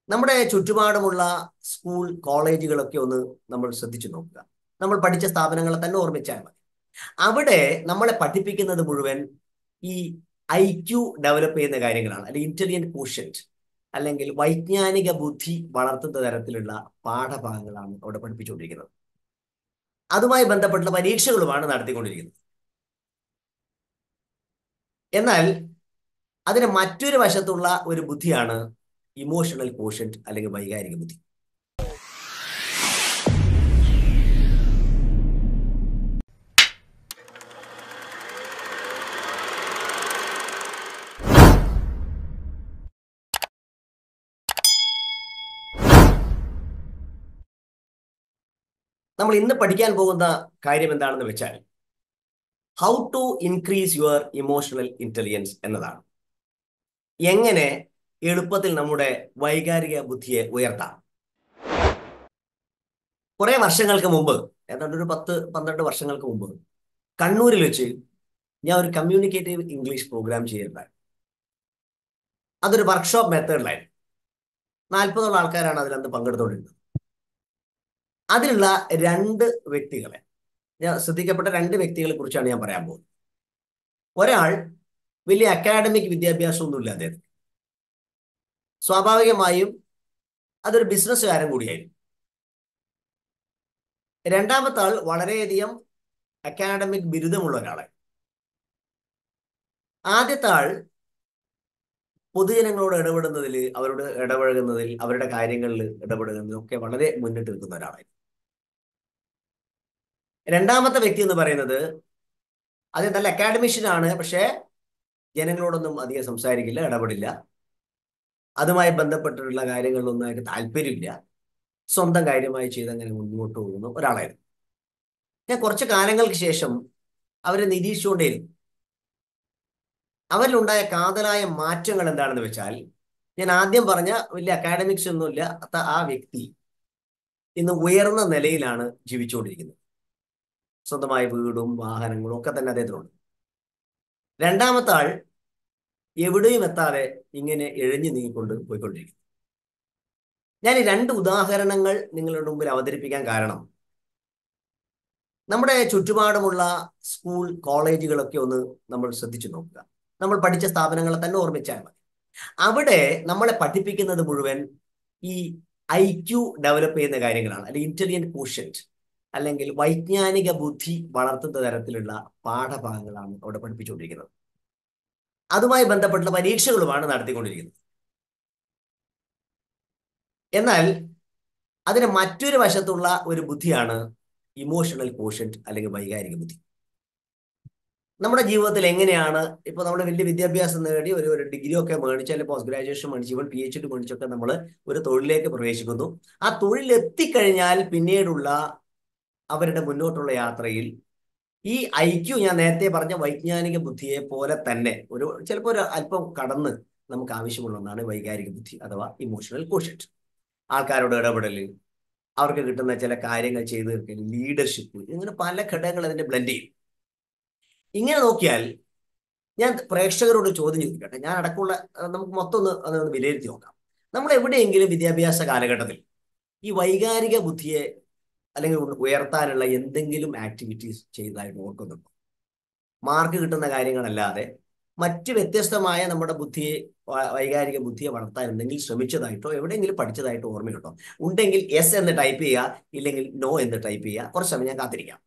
നമ്മുടെ ചുറ്റുപാടുമുള്ള സ്കൂൾ കോളേജുകളൊക്കെ ഒന്ന് നമ്മൾ ശ്രദ്ധിച്ചു നോക്കുക നമ്മൾ പഠിച്ച സ്ഥാപനങ്ങളെ തന്നെ ഓർമ്മിച്ചാൽ മതി അവിടെ നമ്മളെ പഠിപ്പിക്കുന്നത് മുഴുവൻ ഈ ഐ ക്യു ഡെവലപ്പ് ചെയ്യുന്ന കാര്യങ്ങളാണ് അല്ലെങ്കിൽ ഇന്റലിജന്റ് കോഷ്യന്റ് അല്ലെങ്കിൽ വൈജ്ഞാനിക ബുദ്ധി വളർത്തുന്ന തരത്തിലുള്ള പാഠഭാഗങ്ങളാണ് അവിടെ പഠിപ്പിച്ചുകൊണ്ടിരിക്കുന്നത് അതുമായി ബന്ധപ്പെട്ടുള്ള പരീക്ഷകളുമാണ് നടത്തിക്കൊണ്ടിരിക്കുന്നത് എന്നാൽ അതിന് മറ്റൊരു വശത്തുള്ള ഒരു ബുദ്ധിയാണ് ഇമോഷണൽ കോഷ്യന്റ് അല്ലെങ്കിൽ വൈകാരിക ബുദ്ധി നമ്മൾ ഇന്ന് പഠിക്കാൻ പോകുന്ന കാര്യം എന്താണെന്ന് വെച്ചാൽ how to increase your emotional intelligence എന്നതാണ് എങ്ങനെ എളുപ്പത്തിൽ നമ്മുടെ വൈകാരിക ബുദ്ധിയെ ഉയർത്താം കുറെ വർഷങ്ങൾക്ക് മുമ്പ് ഏതാണ്ട് ഒരു പത്ത് പന്ത്രണ്ട് വർഷങ്ങൾക്ക് മുമ്പ് കണ്ണൂരിൽ വെച്ച് ഞാൻ ഒരു കമ്മ്യൂണിക്കേറ്റീവ് ഇംഗ്ലീഷ് പ്രോഗ്രാം ചെയ്യുന്നുണ്ടായി അതൊരു വർക്ക്ഷോപ്പ് മെത്തേഡിലായിരുന്നു നാൽപ്പതോളം ആൾക്കാരാണ് അതിലന്ന് പങ്കെടുത്തുകൊണ്ടിരുന്നത് അതിലുള്ള രണ്ട് വ്യക്തികളെ ഞാൻ ശ്രദ്ധിക്കപ്പെട്ട രണ്ട് വ്യക്തികളെ കുറിച്ചാണ് ഞാൻ പറയാൻ പോകുന്നത് ഒരാൾ വലിയ അക്കാഡമിക് വിദ്യാഭ്യാസമൊന്നുമില്ല അദ്ദേഹത്തിന് സ്വാഭാവികമായും അതൊരു ബിസിനസ്സുകാരൻ കൂടിയായിരുന്നു രണ്ടാമത്തെ ആൾ വളരെയധികം അക്കാഡമിക് ബിരുദമുള്ള ഒരാളാണ് ആദ്യത്തെ ആൾ പൊതുജനങ്ങളോട് ഇടപെടുന്നതിൽ അവരോട് ഇടപഴകുന്നതിൽ അവരുടെ കാര്യങ്ങളിൽ ഇടപെടുന്നതിൽ ഒക്കെ വളരെ മുന്നിട്ട് നിൽക്കുന്ന ഒരാളായിരുന്നു രണ്ടാമത്തെ വ്യക്തി എന്ന് പറയുന്നത് അത് നല്ല അക്കാഡമിഷ്യനാണ് പക്ഷേ ജനങ്ങളോടൊന്നും അധികം സംസാരിക്കില്ല ഇടപെടില്ല അതുമായി ബന്ധപ്പെട്ടിട്ടുള്ള കാര്യങ്ങളിലൊന്നും അയാൾക്ക് താല്പര്യമില്ല സ്വന്തം കാര്യമായി ചെയ്ത് അങ്ങനെ മുന്നോട്ട് പോകുന്ന ഒരാളായിരുന്നു ഞാൻ കുറച്ച് കാലങ്ങൾക്ക് ശേഷം അവരെ നിരീക്ഷിച്ചുകൊണ്ടേയിരുന്നു അവരിലുണ്ടായ കാതലായ മാറ്റങ്ങൾ എന്താണെന്ന് വെച്ചാൽ ഞാൻ ആദ്യം പറഞ്ഞ വലിയ അക്കാഡമിക്സ് ഒന്നുമില്ല ആ വ്യക്തി ഇന്ന് ഉയർന്ന നിലയിലാണ് ജീവിച്ചുകൊണ്ടിരിക്കുന്നത് സ്വന്തമായ വീടും വാഹനങ്ങളും ഒക്കെ തന്നെ അദ്ദേഹത്തിനുണ്ട് രണ്ടാമത്തെ ആൾ എവിടെയും എത്താതെ ഇങ്ങനെ എഴഞ്ഞു നീങ്ങിക്കൊണ്ട് പോയിക്കൊണ്ടിരിക്കുന്നു ഞാൻ ഈ രണ്ട് ഉദാഹരണങ്ങൾ നിങ്ങളുടെ മുമ്പിൽ അവതരിപ്പിക്കാൻ കാരണം നമ്മുടെ ചുറ്റുപാടുമുള്ള സ്കൂൾ കോളേജുകളൊക്കെ ഒന്ന് നമ്മൾ ശ്രദ്ധിച്ചു നോക്കുക നമ്മൾ പഠിച്ച സ്ഥാപനങ്ങളെ തന്നെ ഓർമ്മിച്ചാൽ മതി അവിടെ നമ്മളെ പഠിപ്പിക്കുന്നത് മുഴുവൻ ഈ ഐ ക്യു ഡെവലപ്പ് ചെയ്യുന്ന കാര്യങ്ങളാണ് അല്ലെങ്കിൽ ഇന്റലിജന്റ് കോഷ്യന്റ് അല്ലെങ്കിൽ വൈജ്ഞാനിക ബുദ്ധി വളർത്തുന്ന തരത്തിലുള്ള പാഠഭാഗങ്ങളാണ് അവിടെ പഠിപ്പിച്ചുകൊണ്ടിരിക്കുന്നത് അതുമായി ബന്ധപ്പെട്ടുള്ള പരീക്ഷകളുമാണ് നടത്തിക്കൊണ്ടിരിക്കുന്നത് എന്നാൽ അതിന് മറ്റൊരു വശത്തുള്ള ഒരു ബുദ്ധിയാണ് ഇമോഷണൽ കോഷ്യന്റ് അല്ലെങ്കിൽ വൈകാരിക ബുദ്ധി നമ്മുടെ ജീവിതത്തിൽ എങ്ങനെയാണ് ഇപ്പൊ നമ്മൾ വലിയ വിദ്യാഭ്യാസം നേടി ഒരു ഒരു ഡിഗ്രി ഒക്കെ മേടിച്ച് അല്ലെങ്കിൽ പോസ്റ്റ് ഗ്രാജുവേഷൻ മേടിച്ച് ഇവൻ പി എച്ച് ഡി മേടിച്ചൊക്കെ നമ്മൾ ഒരു തൊഴിലിലേക്ക് പ്രവേശിക്കുന്നു ആ തൊഴിൽ എത്തിക്കഴിഞ്ഞാൽ പിന്നീടുള്ള അവരുടെ മുന്നോട്ടുള്ള യാത്രയിൽ ഈ ഐക്യു ഞാൻ നേരത്തെ പറഞ്ഞ വൈജ്ഞാനിക ബുദ്ധിയെ പോലെ തന്നെ ഒരു ചിലപ്പോൾ ഒരു അല്പം കടന്ന് നമുക്ക് ആവശ്യമുള്ള ഒന്നാണ് വൈകാരിക ബുദ്ധി അഥവാ ഇമോഷണൽ കോഷ്യന്റ് ആൾക്കാരോട് ഇടപെടൽ അവർക്ക് കിട്ടുന്ന ചില കാര്യങ്ങൾ ചെയ്തു തീർക്കൽ ലീഡർഷിപ്പ് ഇങ്ങനെ പല ഘടകങ്ങൾ അതിന്റെ ബ്ലെൻഡ് ചെയ്യും ഇങ്ങനെ നോക്കിയാൽ ഞാൻ പ്രേക്ഷകരോട് ചോദ്യം ചോദിക്കട്ടെ ഞാൻ അടക്കമുള്ള നമുക്ക് മൊത്തം ഒന്ന് അതൊന്ന് വിലയിരുത്തി നോക്കാം നമ്മൾ എവിടെയെങ്കിലും വിദ്യാഭ്യാസ കാലഘട്ടത്തിൽ ഈ വൈകാരിക ബുദ്ധിയെ അല്ലെങ്കിൽ ഉയർത്താനുള്ള എന്തെങ്കിലും ആക്ടിവിറ്റീസ് ചെയ്തതായിട്ട് ഓർക്കുന്നുണ്ടോ മാർക്ക് കിട്ടുന്ന കാര്യങ്ങളല്ലാതെ മറ്റ് വ്യത്യസ്തമായ നമ്മുടെ ബുദ്ധിയെ വൈകാരിക ബുദ്ധിയെ വളർത്താൻ എന്തെങ്കിലും ശ്രമിച്ചതായിട്ടോ എവിടെയെങ്കിലും പഠിച്ചതായിട്ടോ ഓർമ്മയുണ്ടോ ഉണ്ടെങ്കിൽ എസ് എന്ന് ടൈപ്പ് ചെയ്യുക ഇല്ലെങ്കിൽ നോ എന്ന് ടൈപ്പ് ചെയ്യുക കുറച്ച് സമയം ഞാൻ കാത്തിരിക്കാം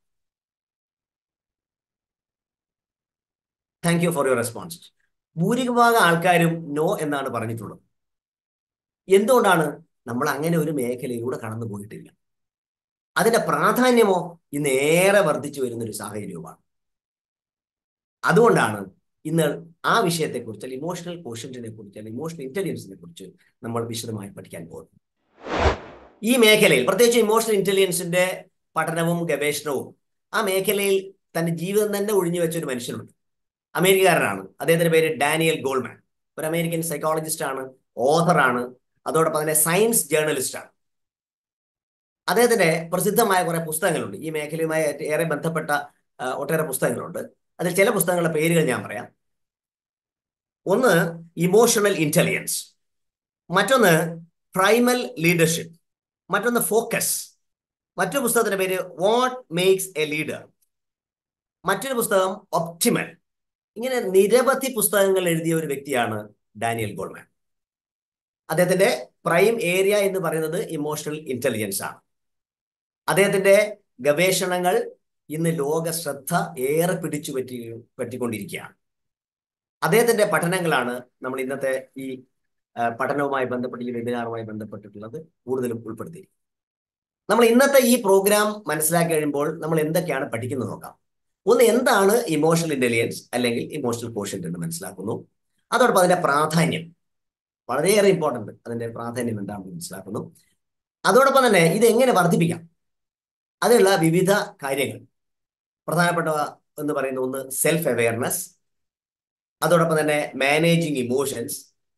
thank you for your response ഭൂരിഭാഗം ആൾക്കാരും നോ എന്നാണ് പറഞ്ഞിട്ടുള്ളത് എന്തുകൊണ്ടാണ് നമ്മൾ അങ്ങനെ ഒരു മേഖലയിലൂടെ കടന്നു പോയിട്ടില്ല അതിന്റെ പ്രാധാന്യമോ ഇന്ന് ഏറെ വർദ്ധിച്ചു വരുന്ന ഒരു സാഹചര്യവുമാണ് അതുകൊണ്ടാണ് ഇന്ന് ആ വിഷയത്തെക്കുറിച്ച് അല്ലെങ്കിൽ ഇമോഷണൽ കോഷ്യന്റിനെ കുറിച്ച് അല്ലെങ്കിൽ ഇമോഷണൽ ഇന്റലിജൻസിനെ കുറിച്ച് നമ്മൾ വിശദമായി പഠിക്കാൻ പോകുന്നു ഈ മേഖലയിൽ പ്രത്യേകിച്ച് ഇമോഷണൽ ഇന്റലിജൻസിന്റെ പഠനവും ഗവേഷണവും ആ മേഖലയിൽ തന്റെ ജീവിതം തന്നെ ഒഴിഞ്ഞു വെച്ച ഒരു മനുഷ്യനുണ്ട് അമേരിക്കക്കാരനാണ് അദ്ദേഹത്തിന്റെ പേര് ഡാനിയൽ ഗോൾമാൻ ഒരു അമേരിക്കൻ സൈക്കോളജിസ്റ്റ് ആണ് ഓഥറാണ് അതോടൊപ്പം തന്നെ സയൻസ് ജേർണലിസ്റ്റ് ആണ് അദ്ദേഹത്തിന്റെ പ്രസിദ്ധമായ കുറെ പുസ്തകങ്ങളുണ്ട് ഈ മേഖലയുമായി ഏറെ ബന്ധപ്പെട്ട ഒട്ടേറെ പുസ്തകങ്ങളുണ്ട് അതിൽ ചില പുസ്തകങ്ങളുടെ പേരുകൾ ഞാൻ പറയാം ഒന്ന് ഇമോഷണൽ ഇന്റലിജൻസ് മറ്റൊന്ന് പ്രൈമൽ ലീഡർഷിപ്പ് മറ്റൊന്ന് ഫോക്കസ് മറ്റൊരു പുസ്തകത്തിന്റെ പേര് വാട്ട് മേക്സ് എ ലീഡർ മറ്റൊരു പുസ്തകം ഒപ്റ്റിമൽ ഇങ്ങനെ നിരവധി പുസ്തകങ്ങൾ എഴുതിയ ഒരു വ്യക്തിയാണ് ഡാനിയൽ ഗോൾമാൻ അദ്ദേഹത്തിന്റെ പ്രൈം ഏരിയ എന്ന് പറയുന്നത് ഇമോഷണൽ ഇന്റലിജൻസ് ആണ് അദ്ദേഹത്തിന്റെ ഗവേഷണങ്ങൾ ഇന്ന് ലോക ശ്രദ്ധ ഏറെ പിടിച്ചു പറ്റി പറ്റിക്കൊണ്ടിരിക്കുകയാണ് അദ്ദേഹത്തിന്റെ പഠനങ്ങളാണ് നമ്മൾ ഇന്നത്തെ ഈ പഠനവുമായി ബന്ധപ്പെട്ട് ഈ വെബിനാറുമായി ബന്ധപ്പെട്ടിട്ടുള്ളത് കൂടുതലും ഉൾപ്പെടുത്തിയിരിക്കുന്നത് നമ്മൾ ഇന്നത്തെ ഈ പ്രോഗ്രാം മനസ്സിലാക്കി കഴിയുമ്പോൾ നമ്മൾ എന്തൊക്കെയാണ് പഠിക്കുന്നത് നോക്കാം ഒന്ന് എന്താണ് ഇമോഷണൽ ഇന്റലിജൻസ് അല്ലെങ്കിൽ ഇമോഷണൽ കോഷ്യന്റ് എന്ന് മനസ്സിലാക്കുന്നു അതോടൊപ്പം അതിന്റെ പ്രാധാന്യം വളരെയേറെ ഇമ്പോർട്ടന്റ് അതിന്റെ പ്രാധാന്യം എന്താണെന്ന് മനസ്സിലാക്കുന്നു അതോടൊപ്പം തന്നെ ഇത് എങ്ങനെ വർദ്ധിപ്പിക്കാം അതിനുള്ള വിവിധ കാര്യങ്ങൾ പ്രധാനപ്പെട്ട എന്ന് പറയുന്ന ഒന്ന് സെൽഫ് അവയർനെസ് അതോടൊപ്പം തന്നെ മാനേജിങ് ഇമോഷൻസ്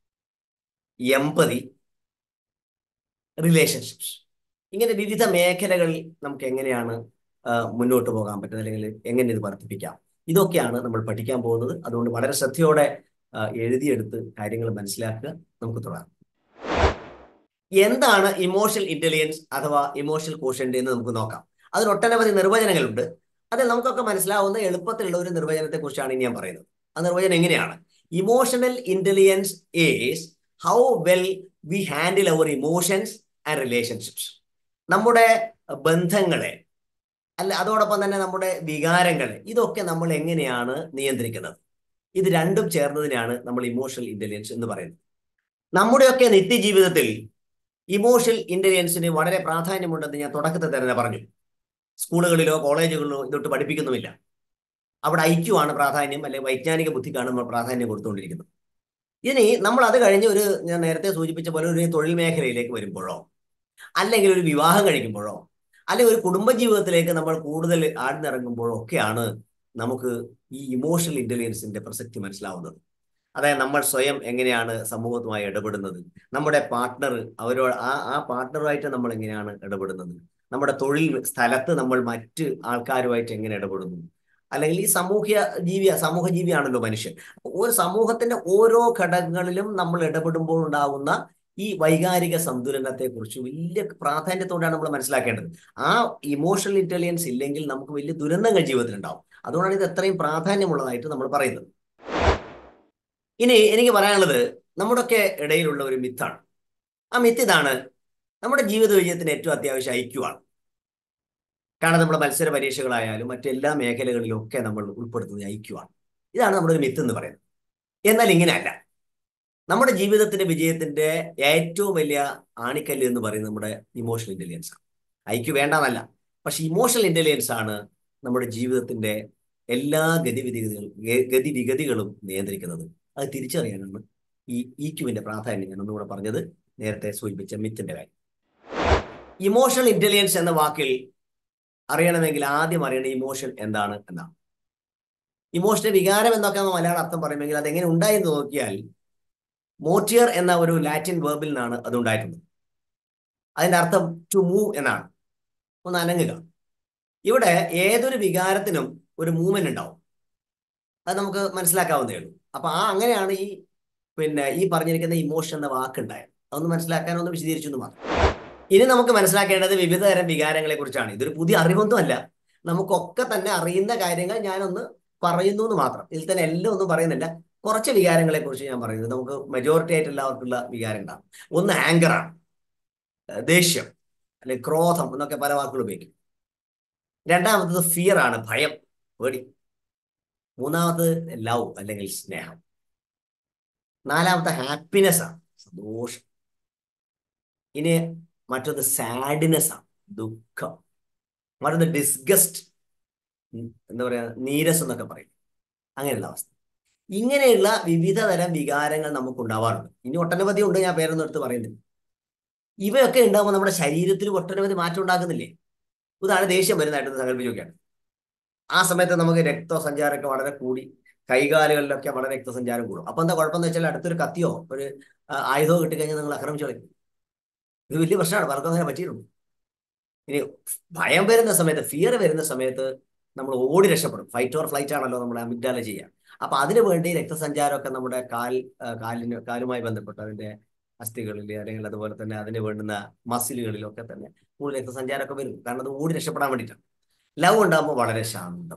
എമ്പതി റിലേഷൻഷിപ്സ് ഇങ്ങനെ വിവിധ മേഖലകളിൽ നമുക്ക് എങ്ങനെയാണ് മുന്നോട്ട് പോകാൻ പറ്റുന്നത് അല്ലെങ്കിൽ എങ്ങനെ ഇത് വർദ്ധിപ്പിക്കാം ഇതൊക്കെയാണ് നമ്മൾ പഠിക്കാൻ പോകുന്നത് അതുകൊണ്ട് വളരെ ശ്രദ്ധയോടെ എഴുതിയെടുത്ത് കാര്യങ്ങൾ മനസ്സിലാക്കുക നമുക്ക് തുടരാം എന്താണ് ഇമോഷണൽ ഇന്റലിജൻസ് അഥവാ ഇമോഷണൽ കോഷ്യന്റ് എന്ന് നമുക്ക് നോക്കാം അതിന് ഒട്ടനവധി നിർവചനങ്ങളുണ്ട് അതിൽ നമുക്കൊക്കെ മനസ്സിലാവുന്ന എളുപ്പത്തിലുള്ള ഒരു നിർവചനത്തെ കുറിച്ചാണ് ഞാൻ പറയുന്നത് ആ നിർവചനം എങ്ങനെയാണ് emotional intelligence is how well we handle our emotions and relationships നമ്മുടെ ബന്ധങ്ങളെ അല്ല അതോടൊപ്പം തന്നെ നമ്മുടെ വികാരങ്ങളെ ഇതൊക്കെ നമ്മൾ എങ്ങനെയാണ് നിയന്ത്രിക്കുന്നത് ഇത് രണ്ടും ചേർന്നതിനാണ് നമ്മൾ ഇമോഷണൽ ഇന്റലിജൻസ് എന്ന് പറയുന്നത് നമ്മുടെയൊക്കെ നിത്യജീവിതത്തിൽ ഇമോഷണൽ ഇന്റലിജൻസിന് വളരെ പ്രാധാന്യമുണ്ടെന്ന് ഞാൻ തുടക്കത്തിൽ തന്നെ പറഞ്ഞു സ്കൂളുകളിലോ കോളേജുകളിലോ ഇതൊട്ട് പഠിപ്പിക്കുന്നുമില്ല അവിടെ ഐക്യു ആണ് പ്രാധാന്യം അല്ലെങ്കിൽ വൈജ്ഞാനിക ബുദ്ധിക്കാണ് നമ്മൾ പ്രാധാന്യം കൊടുത്തുകൊണ്ടിരിക്കുന്നത് ഇനി നമ്മൾ അത് കഴിഞ്ഞ് ഒരു ഞാൻ നേരത്തെ സൂചിപ്പിച്ച പോലെ ഒരു തൊഴിൽ മേഖലയിലേക്ക് വരുമ്പോഴോ അല്ലെങ്കിൽ ഒരു വിവാഹം കഴിക്കുമ്പോഴോ അല്ലെങ്കിൽ ഒരു കുടുംബജീവിതത്തിലേക്ക് നമ്മൾ കൂടുതൽ ആഴ്ന്നിറങ്ങുമ്പോഴോ ഒക്കെയാണ് നമുക്ക് ഈ ഇമോഷണൽ ഇന്റലിജൻസിന്റെ പ്രസക്തി മനസ്സിലാവുന്നത് അതായത് നമ്മൾ സ്വയം എങ്ങനെയാണ് സമൂഹത്തുമായി ഇടപെടുന്നത് നമ്മുടെ പാർട്ട്ണർ അവരോട് ആ ആ പാർട്ട്ണറുമായിട്ട് നമ്മൾ എങ്ങനെയാണ് ഇടപെടുന്നത് നമ്മുടെ തൊഴിൽ സ്ഥലത്ത് നമ്മൾ മറ്റ് ആൾക്കാരുമായിട്ട് എങ്ങനെ ഇടപെടുന്നു അല്ലെങ്കിൽ ഈ സാമൂഹ്യ ജീവി സമൂഹ ജീവിയാണല്ലോ മനുഷ്യൻ ഒരു സമൂഹത്തിന്റെ ഓരോ ഘടകങ്ങളിലും നമ്മൾ ഇടപെടുമ്പോൾ ഉണ്ടാകുന്ന ഈ വൈകാരിക സന്തുലനത്തെ കുറിച്ച് വലിയ പ്രാധാന്യത്തോടെയാണ് നമ്മൾ മനസ്സിലാക്കേണ്ടത് ആ ഇമോഷണൽ ഇന്റലിജൻസ് ഇല്ലെങ്കിൽ നമുക്ക് വലിയ ദുരന്തങ്ങൾ ജീവിതത്തിൽ ഉണ്ടാവും അതുകൊണ്ടാണ് ഇത് എത്രയും പ്രാധാന്യമുള്ളതായിട്ട് നമ്മൾ പറയുന്നത് ഇനി എനിക്ക് പറയാനുള്ളത് നമ്മുടെയൊക്കെ ഇടയിലുള്ള ഒരു മിത്താണ് ആ മിത്ത് ഇതാണ് നമ്മുടെ ജീവിത വിജയത്തിന് ഏറ്റവും അത്യാവശ്യം ഐക്യമാണ് കാരണം നമ്മുടെ മത്സര പരീക്ഷകളായാലും മറ്റെല്ലാ മേഖലകളിലും ഒക്കെ നമ്മൾ ഉൾപ്പെടുത്തുന്നത് ഐക്യമാണ് ഇതാണ് നമ്മുടെ ഒരു മിത്ത് എന്ന് പറയുന്നത് എന്നാൽ ഇങ്ങനെയല്ല നമ്മുടെ ജീവിതത്തിന്റെ വിജയത്തിന്റെ ഏറ്റവും വലിയ ആണിക്കല്ല് എന്ന് പറയുന്നത് നമ്മുടെ ഇമോഷണൽ ഇന്റലിജൻസ് ആണ് ഐക്യു വേണ്ടെന്നല്ല പക്ഷെ ഇമോഷണൽ ഇന്റലിജൻസ് ആണ് നമ്മുടെ ജീവിതത്തിന്റെ എല്ലാ ഗതിവിധികളും ഗതിവിഗതികളും നിയന്ത്രിക്കുന്നത് അത് തിരിച്ചറിയാനാണ് ഈ ഇക്യുവിന്റെ പ്രാധാന്യം ഞാൻ ഒന്നുകൂടെ പറഞ്ഞത് നേരത്തെ സൂചിപ്പിച്ച മിത്തിന്റെ കാര്യം ഇമോഷണൽ ഇന്റലിജൻസ് എന്ന വാക്കിൽ അറിയണമെങ്കിൽ ആദ്യം അറിയേണ്ട ഇമോഷൻ എന്താണ് എന്നാണ് ഇമോഷണൽ വികാരം എന്നൊക്കെ മലയാളം അർത്ഥം പറയുമെങ്കിൽ അതെങ്ങനെ ഉണ്ടായെന്ന് നോക്കിയാൽ മോട്ടിയർ എന്ന ഒരു ലാറ്റിൻ വേർബിൽ നിന്നാണ് അത് ഉണ്ടായിട്ടുള്ളത് അതിന്റെ അർത്ഥം ടു മൂവ് എന്നാണ് ഒന്ന് അനങ്ങുക ഇവിടെ ഏതൊരു വികാരത്തിനും ഒരു മൂവ്മെന്റ് ഉണ്ടാവും അത് നമുക്ക് മനസ്സിലാക്കാവുന്നേ ഉള്ളൂ അപ്പൊ ആ അങ്ങനെയാണ് ഈ പിന്നെ ഈ പറഞ്ഞിരിക്കുന്ന ഇമോഷൻ എന്ന വാക്കുണ്ടായത് അതൊന്ന് മനസ്സിലാക്കാൻ ഒന്ന് വിശദീകരിച്ചു എന്ന് മാത്രം ഇനി നമുക്ക് മനസ്സിലാക്കേണ്ടത് വിവിധ തരം വികാരങ്ങളെ കുറിച്ചാണ് ഇതൊരു പുതിയ അറിവൊന്നും അല്ല നമുക്കൊക്കെ തന്നെ അറിയുന്ന കാര്യങ്ങൾ ഞാനൊന്ന് പറയുന്നു എന്ന് മാത്രം ഇതിൽ തന്നെ എല്ലാം ഒന്നും പറയുന്നില്ല കുറച്ച് വികാരങ്ങളെ കുറിച്ച് ഞാൻ പറയുന്നത് നമുക്ക് മെജോറിറ്റി ആയിട്ട് എല്ലാവർക്കുള്ള വികാരങ്ങളാണ് ഒന്ന് ആങ്കറാണ് ദേഷ്യം അല്ലെങ്കിൽ ക്രോധം എന്നൊക്കെ പല വാക്കുകൾ ഉപയോഗിക്കും രണ്ടാമത്തത് ഫിയർ ആണ് ഭയം പേടി മൂന്നാമത് ലവ് അല്ലെങ്കിൽ സ്നേഹം നാലാമത്തെ ഹാപ്പിനെസ് ആണ് സന്തോഷം ഇനി മറ്റൊന്ന് സാഡ്നെസ് ആണ് ദുഃഖം മറ്റൊന്ന് ഡിസ്ഗസ്റ്റ് എന്താ പറയാ നീരസ് എന്നൊക്കെ പറയും അങ്ങനെയുള്ള അവസ്ഥ ഇങ്ങനെയുള്ള വിവിധ തരം വികാരങ്ങൾ നമുക്ക് ഉണ്ടാവാറുണ്ട് ഇനി ഒട്ടനവധി ഉണ്ട് ഞാൻ പേരൊന്നും എടുത്ത് പറയുന്നില്ല ഇവയൊക്കെ ഉണ്ടാകുമ്പോൾ നമ്മുടെ ശരീരത്തിൽ ഒട്ടനവധി മാറ്റം ഉണ്ടാക്കുന്നില്ലേ ഉദാഹരണം ദേഷ്യം വരുന്നതായിട്ട് സങ്കല്പിച്ച് നോക്കിയാണ് ആ സമയത്ത് നമുക്ക് രക്തസഞ്ചാരമൊക്കെ വളരെ കൂടി കൈകാലുകളിലൊക്കെ വളരെ രക്തസഞ്ചാരം കൂടും അപ്പൊ എന്താ കുഴപ്പമെന്ന് വെച്ചാൽ അടുത്തൊരു കത്തിയോ ഒരു ആയുധമോ കിട്ടിക്കഴിഞ്ഞാൽ നിങ്ങൾ ആക്രമിച്ചു കളയും ഇത് വലിയ പ്രശ്നമാണ് പലർക്കും അങ്ങനെ പറ്റിയിട്ടുണ്ട് ഇനി ഭയം വരുന്ന സമയത്ത് ഫിയർ വരുന്ന സമയത്ത് നമ്മൾ ഓടി രക്ഷപ്പെടും ഫൈറ്റ് ഓർ ഫ്ലൈറ്റ് ആണല്ലോ നമ്മുടെ അമിഗ്ഡാല ചെയ്യുക അപ്പൊ അതിനു വേണ്ടി രക്തസഞ്ചാരമൊക്കെ നമ്മുടെ കാൽ കാലിന് കാലുമായി ബന്ധപ്പെട്ട് അതിന്റെ അസ്ഥികളിൽ അല്ലെങ്കിൽ അതുപോലെ തന്നെ അതിന് വേണ്ടുന്ന മസിലുകളിലൊക്കെ തന്നെ കൂടുതൽ രക്തസഞ്ചാരമൊക്കെ വരും കാരണം അത് ഓടി രക്ഷപ്പെടാൻ വേണ്ടിയിട്ടാണ് ലവ് ഉണ്ടാകുമ്പോൾ വളരെ ശാന്തം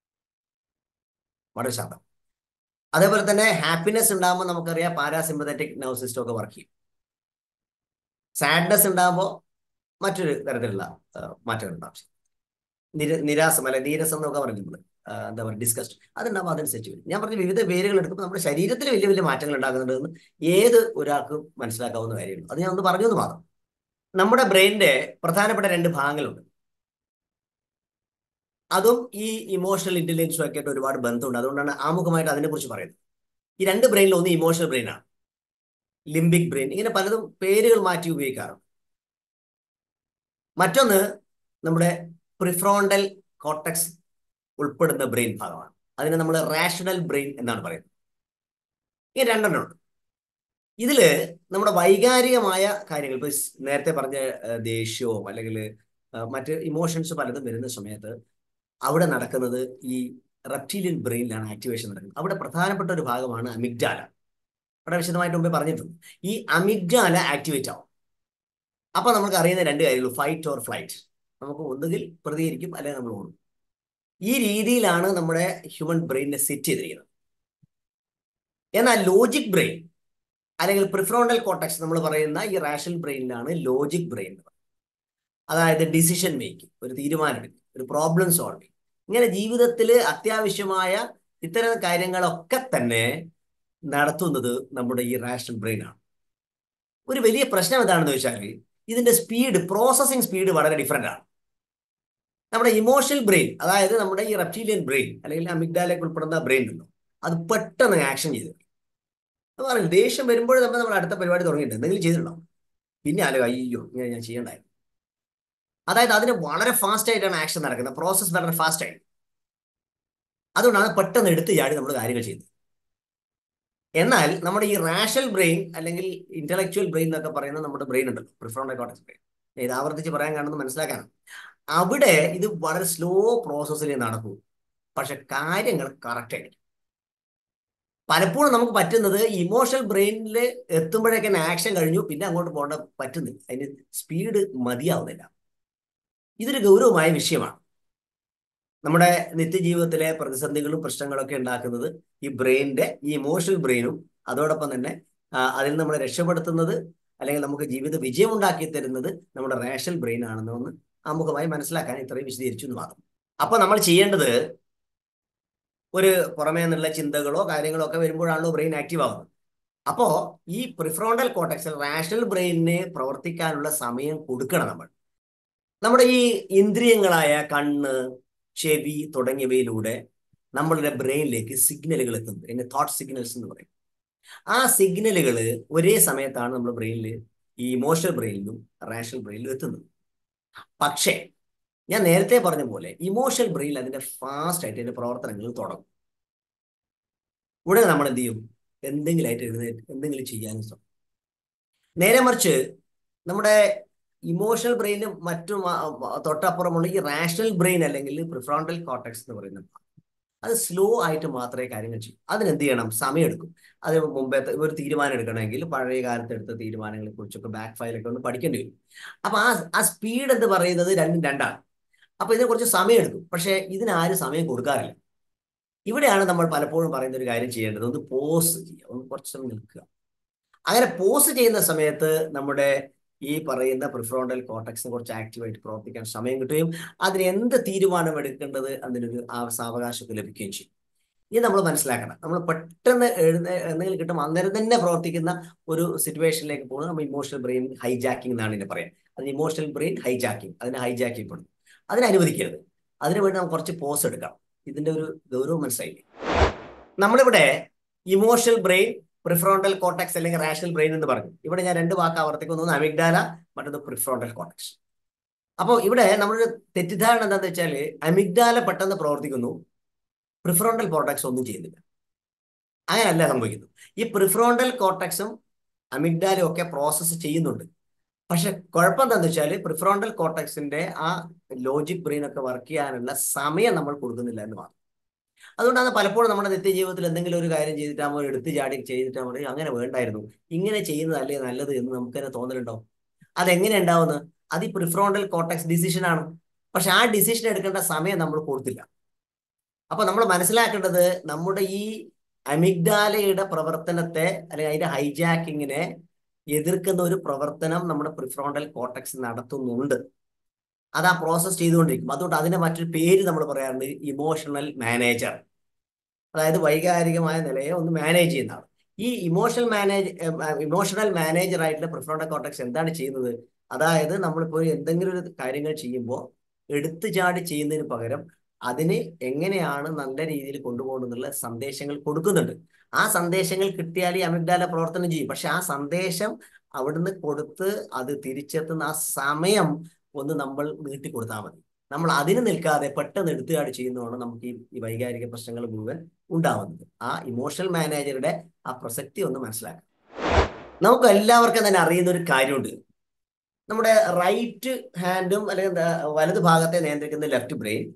വളരെ ശാന്തം അതേപോലെ തന്നെ ഹാപ്പിനെസ് ഉണ്ടാകുമ്പോൾ നമുക്കറിയാം പാരാസിമ്പത്തറ്റിക് നെർവ് സിസ്റ്റം ഒക്കെ വർക്ക് ചെയ്യും സാഡ്നെസ് ഉണ്ടാകുമ്പോൾ മറ്റൊരു തരത്തിലുള്ള മാറ്റങ്ങൾ ഉണ്ടാവും നിര നിരാസം അല്ലെ നീരസം എന്നൊക്കെ പറയും നമ്മൾ എന്താ പറയുക ഡിസ്കസ്റ്റ് അതുണ്ടാകുമ്പോൾ അതനുസരിച്ച് വരും ഞാൻ പറഞ്ഞ വിവിധ പേരുകൾ എടുക്കുമ്പോൾ നമ്മുടെ ശരീരത്തിൽ വലിയ വലിയ മാറ്റങ്ങൾ ഉണ്ടാകുന്നുണ്ടെന്ന് ഏത് ഒരാൾക്കും മനസ്സിലാക്കാവുന്ന കാര്യമുള്ളൂ അത് ഞാൻ ഒന്ന് പറഞ്ഞു എന്ന് മാത്രം നമ്മുടെ ബ്രെയിനിന്റെ പ്രധാനപ്പെട്ട രണ്ട് ഭാഗങ്ങളുണ്ട് അതും ഈ ഇമോഷണൽ ഇന്റലിജൻസും ഒക്കെ ആയിട്ട് ഒരുപാട് ബന്ധമുണ്ട് അതുകൊണ്ടാണ് ആമുഖമായിട്ട് അതിനെക്കുറിച്ച് പറയുന്നത് ഈ രണ്ട് ബ്രെയിനിൽ ഒന്ന് ഇമോഷണൽ ബ്രെയിനാണ് ലിംബിക് ബ്രെയിൻ ഇങ്ങനെ പലതും പേരുകൾ മാറ്റി ഉപയോഗിക്കാറുണ്ട് മറ്റൊന്ന് നമ്മുടെ പ്രിഫ്രോണ്ടൽ കോട്ടക്സ് ഉൾപ്പെടുന്ന ബ്രെയിൻ ഭാഗമാണ് അതിനെ നമ്മൾ റാഷണൽ ബ്രെയിൻ എന്നാണ് പറയുന്നത് ഈ രണ്ടെണ്ണം ഉണ്ട് ഇതില് നമ്മുടെ വൈകാരികമായ കാര്യങ്ങൾ ഇപ്പൊ നേരത്തെ പറഞ്ഞ ദേഷ്യവും അല്ലെങ്കിൽ മറ്റ് ഇമോഷൻസ് പലതും വരുന്ന സമയത്ത് അവിടെ നടക്കുന്നത് ഈ റെപ്റ്റീലിയൻ ബ്രെയിനിലാണ് ആക്ടിവേഷൻ നടക്കുന്നത് അവിടെ പ്രധാനപ്പെട്ട ഒരു ഭാഗമാണ് അമിഗ്ഡാല അവിടെ വിശദമായിട്ട് മുമ്പേ പറഞ്ഞിട്ടുണ്ട് ഈ അമിഗ്ഡാല ആക്ടിവേറ്റ് ആവും അപ്പൊ നമുക്ക് അറിയുന്ന രണ്ട് കാര്യങ്ങൾ ഫൈറ്റ് ഓർ ഫ്ലൈറ്റ് നമുക്ക് ഒന്നുകിൽ പ്രതികരിക്കും അല്ലെങ്കിൽ നമ്മൾ ഓടും ഈ രീതിയിലാണ് നമ്മുടെ ഹ്യൂമൻ ബ്രെയിനിനെ സെറ്റ് ചെയ്തിരിക്കുന്നത് എന്നാൽ ലോജിക് ബ്രെയിൻ അല്ലെങ്കിൽ പ്രിഫ്രോണ്ടൽ കോട്ടക്സ് നമ്മൾ പറയുന്ന ഈ റാഷണൽ ബ്രെയിനിലാണ് ലോജിക് ബ്രെയിൻ അതായത് ഡിസിഷൻ മേക്കിംഗ് ഒരു തീരുമാനമെടുക്കുക ഒരു പ്രോബ്ലം സോൾവിങ് ഇങ്ങനെ ജീവിതത്തിൽ അത്യാവശ്യമായ ഇത്തരം കാര്യങ്ങളൊക്കെ തന്നെ നടത്തുന്നത് നമ്മുടെ ഈ റാഷണൽ ബ്രെയിൻ ആണ് ഒരു വലിയ പ്രശ്നം എന്താണെന്ന് വെച്ചാൽ ഇതിന്റെ സ്പീഡ് പ്രോസസ്സിംഗ് സ്പീഡ് വളരെ ഡിഫറെൻ്റ് ആണ് നമ്മുടെ ഇമോഷണൽ ബ്രെയിൻ അതായത് നമ്മുടെ ഈ റെപ്റ്റീലിയൻ ബ്രെയിൻ അല്ലെങ്കിൽ അമിഗ്ഡാലേക്ക് ഉൾപ്പെടുന്ന ബ്രെയിൻ ഉണ്ടോ അത് പെട്ടെന്ന് ആക്ഷൻ ചെയ്തു പറഞ്ഞു ദേഷ്യം വരുമ്പോൾ നമ്മൾ നമ്മുടെ അടുത്ത പരിപാടി തുടങ്ങിയിട്ട് എന്തെങ്കിലും ചെയ്തിട്ടുണ്ടോ പിന്നെ ആലോ അയ്യോ ഇങ്ങനെ ഞാൻ ചെയ്യണ്ടായിരുന്നു അതായത് അതിന് വളരെ ഫാസ്റ്റ് ആയിട്ടാണ് ആക്ഷൻ നടക്കുന്നത് പ്രോസസ്സ് വളരെ ഫാസ്റ്റ് ആയിട്ട് അതുകൊണ്ടാണ് പെട്ടെന്ന് എടുത്ത് ചാടി നമ്മൾ കാര്യങ്ങൾ ചെയ്യുന്നത് എന്നാൽ നമ്മുടെ ഈ റാഷണൽ ബ്രെയിൻ അല്ലെങ്കിൽ ഇന്റലക്ച്വൽ ബ്രെയിൻ എന്നൊക്കെ പറയുന്ന നമ്മുടെ ബ്രെയിൻ ഉണ്ടല്ലോ പ്രിഫറോണ്ട് കോട്ടക്സ് ബ്രെയിൻ ഇത് ആവർത്തിച്ച് പറയാൻ കാണുന്നത് മനസ്സിലാക്കാനാണ് അവിടെ ഇത് വളരെ സ്ലോ പ്രോസസ്സിൽ നടക്കൂ പക്ഷെ കാര്യങ്ങൾ കറക്റ്റ് ആയിരിക്കും പലപ്പോഴും നമുക്ക് പറ്റുന്നത് ഇമോഷണൽ ബ്രെയിനിൽ എത്തുമ്പോഴേക്കും ആക്ഷൻ കഴിഞ്ഞു പിന്നെ അങ്ങോട്ട് പോകേണ്ട പറ്റുന്നില്ല അതിന് സ്പീഡ് മതിയാവുന്നില്ല ഇതൊരു ഗൗരവമായ വിഷയമാണ് നമ്മുടെ നിത്യജീവിതത്തിലെ പ്രതിസന്ധികളും പ്രശ്നങ്ങളൊക്കെ ഉണ്ടാക്കുന്നത് ഈ ബ്രെയിനിന്റെ ഈ ഇമോഷണൽ ബ്രെയിനും അതോടൊപ്പം തന്നെ അതിൽ നമ്മളെ രക്ഷപ്പെടുത്തുന്നത് അല്ലെങ്കിൽ നമുക്ക് ജീവിത വിജയം ഉണ്ടാക്കി തരുന്നത് നമ്മുടെ റേഷണൽ ബ്രെയിൻ ആണെന്ന് ഒന്ന് ആമുഖമായി മനസ്സിലാക്കാൻ ഇത്രയും വിശദീകരിച്ചു എന്ന് മാത്രം അപ്പൊ നമ്മൾ ചെയ്യേണ്ടത് ഒരു പുറമേ നിന്നുള്ള ചിന്തകളോ കാര്യങ്ങളോ ഒക്കെ വരുമ്പോഴാണല്ലോ ബ്രെയിൻ ആക്റ്റീവ് ആവുന്നത് അപ്പോ ഈ പ്രിഫ്രോണ്ടൽ കോട്ടക്സിൽ റാഷണൽ ബ്രെയിനിന് പ്രവർത്തിക്കാനുള്ള സമയം കൊടുക്കണം നമ്മൾ നമ്മുടെ ഈ ഇന്ദ്രിയങ്ങളായ കണ്ണ് ചെവി തുടങ്ങിയവയിലൂടെ നമ്മളുടെ ബ്രെയിനിലേക്ക് സിഗ്നലുകൾ എത്തുന്നത് എന്നെ തോട്ട് സിഗ്നൽസ് എന്ന് പറയും ആ സിഗ്നലുകൾ ഒരേ സമയത്താണ് നമ്മുടെ ബ്രെയിനിൽ ഈ ഇമോഷണൽ ബ്രെയിനിലും റാഷണൽ ബ്രെയിനിലും എത്തുന്നത് പക്ഷേ ഞാൻ നേരത്തെ പറഞ്ഞ പോലെ ഇമോഷണൽ ബ്രെയിനിൽ അതിന്റെ ഫാസ്റ്റ് ആയിട്ട് അതിന്റെ പ്രവർത്തനങ്ങൾ തുടങ്ങും ഉടനെ നമ്മൾ എന്ത് ചെയ്യും എന്തെങ്കിലും ആയിട്ട് എഴുന്നേറ്റ് എന്തെങ്കിലും ചെയ്യാനും ശ്രമിക്കും നേരെ മറിച്ച് നമ്മുടെ ഇമോഷണൽ ബ്രെയിനും മറ്റും തൊട്ടപ്പുറമുള്ള ഈ റാഷണൽ ബ്രെയിൻ അല്ലെങ്കിൽ പ്രിഫ്രോണ്ടൽ കോട്ടക്സ് എന്ന് പറയുന്ന അത് സ്ലോ ആയിട്ട് മാത്രമേ കാര്യങ്ങൾ ചെയ്യൂ അതിനെന്ത് ചെയ്യണം സമയമെടുക്കും അതിന് മുമ്പേ ഒരു തീരുമാനം എടുക്കണമെങ്കിൽ പഴയ കാലത്ത് എടുത്ത തീരുമാനങ്ങളെ കുറിച്ചൊക്കെ ബാക്ക് ഫയലൊക്കെ ഒന്ന് പഠിക്കേണ്ടി വരും അപ്പൊ ആ ആ സ്പീഡ് എന്ന് പറയുന്നത് രണ്ടും രണ്ടാണ് അപ്പൊ ഇതിന് കുറച്ച് സമയം എടുക്കും പക്ഷേ ഇതിനാരും സമയം കൊടുക്കാറില്ല ഇവിടെയാണ് നമ്മൾ പലപ്പോഴും പറയുന്ന ഒരു കാര്യം ചെയ്യേണ്ടത് ഒന്ന് പോസ് ചെയ്യുക ഒന്ന് കുറച്ച് സമയം നിൽക്കുക അങ്ങനെ പോസ് ചെയ്യുന്ന സമയത്ത് നമ്മുടെ ഈ പറയുന്ന പ്രിഫ്രോണ്ടൽ കോട്ടക്സിനെ കുറച്ച് ആക്റ്റീവായിട്ട് പ്രവർത്തിക്കാൻ സമയം കിട്ടുകയും അതിന് എന്ത് തീരുമാനം എടുക്കേണ്ടത് അതിനൊരു സാവകാശമൊക്കെ ലഭിക്കുകയും ചെയ്യും ഇത് നമ്മൾ മനസ്സിലാക്കണം നമ്മൾ പെട്ടെന്ന് എഴുന്ന എന്തെങ്കിലും കിട്ടും അന്നേരം തന്നെ പ്രവർത്തിക്കുന്ന ഒരു സിറ്റുവേഷനിലേക്ക് പോകുന്നത് നമ്മൾ ഇമോഷണൽ ബ്രെയിൻ ഹൈജാക്കിംഗ് എന്നാണ് ഇതിനെ പറയാം അതിന് ഇമോഷണൽ ബ്രെയിൻ ഹൈജാക്കിംഗ് അതിനെ ഹൈജാക്ക് ചെയ്യപ്പെടുന്നു അതിനെ അനുവദിക്കരുത് അതിനു വേണ്ടി നമുക്ക് കുറച്ച് പോസ് എടുക്കാം ഇതിന്റെ ഒരു ഗൗരവം മനസ്സിലായില്ലേ നമ്മളിവിടെ ഇമോഷണൽ ബ്രെയിൻ പ്രിഫ്രോണ്ടൽ കോട്ടക്സ് അല്ലെങ്കിൽ റാഷണൽ ബ്രെയിൻ എന്ന് പറഞ്ഞു ഇവിടെ ഞാൻ രണ്ട് വാക്ക് ആവർത്തിക്കുന്നു ഒന്ന് അമിഗ്ഡാല മറ്റൊന്ന് പ്രിഫ്രോണ്ടൽ കോട്ടക്സ് അപ്പോൾ ഇവിടെ നമ്മളൊരു തെറ്റിദ്ധാരണ എന്താണെന്ന് വെച്ചാൽ അമിഗ്ഡാല പെട്ടെന്ന് പ്രവർത്തിക്കുന്നു പ്രിഫ്രോണ്ടൽ കോട്ടക്സ് ഒന്നും ചെയ്യുന്നില്ല അങ്ങനെയല്ല സംഭവിക്കുന്നു ഈ പ്രിഫ്രോണ്ടൽ കോട്ടക്സും അമിഗ്ഡാലും ഒക്കെ പ്രോസസ്സ് ചെയ്യുന്നുണ്ട് പക്ഷെ കുഴപ്പം എന്താണെന്ന് വെച്ചാൽ പ്രിഫ്രോണ്ടൽ കോട്ടക്സിന്റെ ആ ലോജിക് ബ്രെയിൻ ഒക്കെ വർക്ക് ചെയ്യാനുള്ള സമയം നമ്മൾ കൊടുക്കുന്നില്ല എന്ന് മാത്രം അതുകൊണ്ടാണ് പലപ്പോഴും നമ്മുടെ നിത്യജീവിതത്തിൽ എന്തെങ്കിലും ഒരു കാര്യം ചെയ്തിട്ടാകുമ്പോൾ എടുത്ത് ചാടി ചെയ്തിട്ടാകുമ്പോൾ അങ്ങനെ വേണ്ടായിരുന്നു ഇങ്ങനെ ചെയ്യുന്നതല്ലേ നല്ലത് എന്ന് നമുക്ക് തന്നെ തോന്നലുണ്ടോ അതെങ്ങനെ ഉണ്ടാവുന്നത് അത് ഈ പ്രിഫ്രോണ്ടൽ കോട്ടക്സ് ഡിസിഷൻ ആണ് പക്ഷെ ആ ഡിസിഷൻ എടുക്കേണ്ട സമയം നമ്മൾ കൊടുത്തില്ല അപ്പൊ നമ്മൾ മനസ്സിലാക്കേണ്ടത് നമ്മുടെ ഈ അമിഗ്ഡാലയുടെ പ്രവർത്തനത്തെ അല്ലെങ്കിൽ അതിന്റെ ഹൈജാക്കിങ്ങിനെ എതിർക്കുന്ന ഒരു പ്രവർത്തനം നമ്മുടെ പ്രിഫ്രോണ്ടൽ കോട്ടക്സ് നടത്തുന്നുണ്ട് അത് ആ പ്രോസസ് ചെയ്തുകൊണ്ടിരിക്കും അതുകൊണ്ട് അതിന്റെ മറ്റൊരു പേര് നമ്മൾ പറയാറുണ്ട് ഇമോഷണൽ മാനേജർ അതായത് വൈകാരികമായ നിലയെ ഒന്ന് മാനേജ് ചെയ്യുന്ന ആൾ ഈ ഇമോഷണൽ മാനേജ് ഇമോഷണൽ മാനേജർ ആയിട്ടുള്ള പ്രിഫ്രോണ്ടൽ കോട്ടക്സ് എന്താണ് ചെയ്യുന്നത് അതായത് നമ്മളിപ്പോൾ എന്തെങ്കിലും ഒരു കാര്യങ്ങൾ ചെയ്യുമ്പോൾ എടുത്തു ചാടി ചെയ്യുന്നതിന് പകരം അതിന് എങ്ങനെയാണ് നല്ല രീതിയിൽ കൊണ്ടുപോകണമെന്നുള്ള സന്ദേശങ്ങൾ കൊടുക്കുന്നുണ്ട് ആ സന്ദേശങ്ങൾ കിട്ടിയാൽ ഈ അമിഗ്ഡാല പ്രവർത്തനം ചെയ്യും പക്ഷെ ആ സന്ദേശം അവിടുന്ന് കൊടുത്ത് അത് തിരിച്ചെത്തുന്ന ആ സമയം ഒന്ന് നമ്മൾ നീട്ടി കൊടുത്താൽ മതി നമ്മൾ അതിന് നിൽക്കാതെ പെട്ടെന്ന് എടുത്തുകാട് ചെയ്യുന്നതാണ് നമുക്ക് ഈ ഈ വൈകാരിക പ്രശ്നങ്ങൾ മുഴുവൻ ഉണ്ടാവുന്നത് ആ ഇമോഷണൽ മാനേജറുടെ ആ പ്രസക്തി ഒന്ന് മനസ്സിലാക്കാം നമുക്ക് എല്ലാവർക്കും തന്നെ അറിയുന്ന ഒരു കാര്യമുണ്ട് നമ്മുടെ റൈറ്റ് ഹാൻഡും അല്ലെങ്കിൽ വലത് ഭാഗത്തെ നിയന്ത്രിക്കുന്ന ലെഫ്റ്റ് ബ്രെയിൻ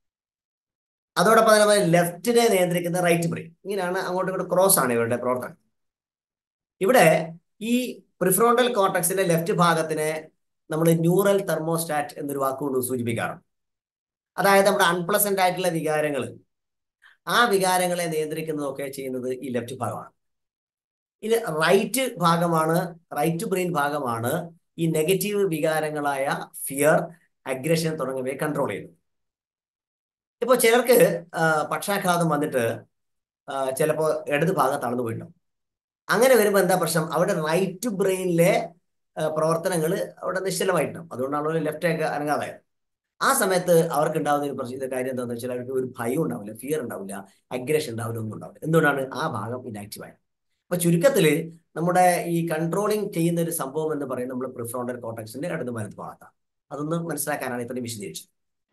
അതോടൊപ്പം തന്നെ ലെഫ്റ്റിനെ നിയന്ത്രിക്കുന്ന റൈറ്റ് ബ്രെയിൻ ഇങ്ങനെയാണ് അങ്ങോട്ടും ഇങ്ങോട്ട് ക്രോസ് ആണ് ഇവരുടെ പ്രവർത്തനം ഇവിടെ ഈ പ്രിഫ്രോണ്ടൽ കോർട്ടക്സിന്റെ ലെഫ്റ്റ് ഭാഗത്തിനെ നമ്മൾ ന്യൂറൽ തെർമോസ്റ്റാറ്റ് എന്നൊരു വാക്കുകൊണ്ട് സൂചിപ്പിക്കാറുണ്ട് അതായത് നമ്മുടെ അൺപ്ലസന്റ് ആയിട്ടുള്ള വികാരങ്ങൾ ആ വികാരങ്ങളെ നിയന്ത്രിക്കുന്നതൊക്കെ ചെയ്യുന്നത് ഈ ലെഫ്റ്റ് ഭാഗമാണ് ഇത് റൈറ്റ് ഭാഗമാണ് റൈറ്റ് ബ്രെയിൻ ഭാഗമാണ് ഈ നെഗറ്റീവ് വികാരങ്ങളായ ഫിയർ അഗ്രഷൻ തുടങ്ങിയവയെ കൺട്രോൾ ചെയ്യുന്നത് ഇപ്പൊ ചിലർക്ക് പക്ഷാഘാതം വന്നിട്ട് ചിലപ്പോൾ ഇടത് ഭാഗം തളർന്നു പോയിട്ടുണ്ടാവും അങ്ങനെ വരുമ്പോൾ എന്താ പ്രശ്നം അവിടെ റൈറ്റ് ബ്രെയിനിലെ പ്രവർത്തനങ്ങൾ അവിടെ നിശ്ചലമായിട്ടുണ്ടാവും അതുകൊണ്ടാണ് അവർ ലെഫ്റ്റ് ഒക്കെ അനങ്ങാതായത് ആ സമയത്ത് അവർക്ക് ഉണ്ടാകുന്ന ഒരു പ്രശ്നം കാര്യം എന്താണെന്ന് വെച്ചാൽ അവർക്ക് ഒരു ഭയം ഉണ്ടാവില്ല ഫിയർ ഉണ്ടാവില്ല അഗ്രഷൻ ഉണ്ടാവില്ല ഒന്നും ഉണ്ടാവില്ല എന്തുകൊണ്ടാണ് ആ ഭാഗം ഇനാക്റ്റീവ് ആയത് അപ്പൊ ചുരുക്കത്തിൽ നമ്മുടെ ഈ കൺട്രോളിങ് ചെയ്യുന്ന ഒരു സംഭവം എന്ന് പറയുന്നത് നമ്മൾ പ്രിഫ്രോണ്ടൽ കോട്ടക്സിന്റെ ഇടത് വലത് ഭാഗത്താണ് അതൊന്ന് മനസ്സിലാക്കാനാണ് ഇത്രയും വിശദീകരിച്ചത്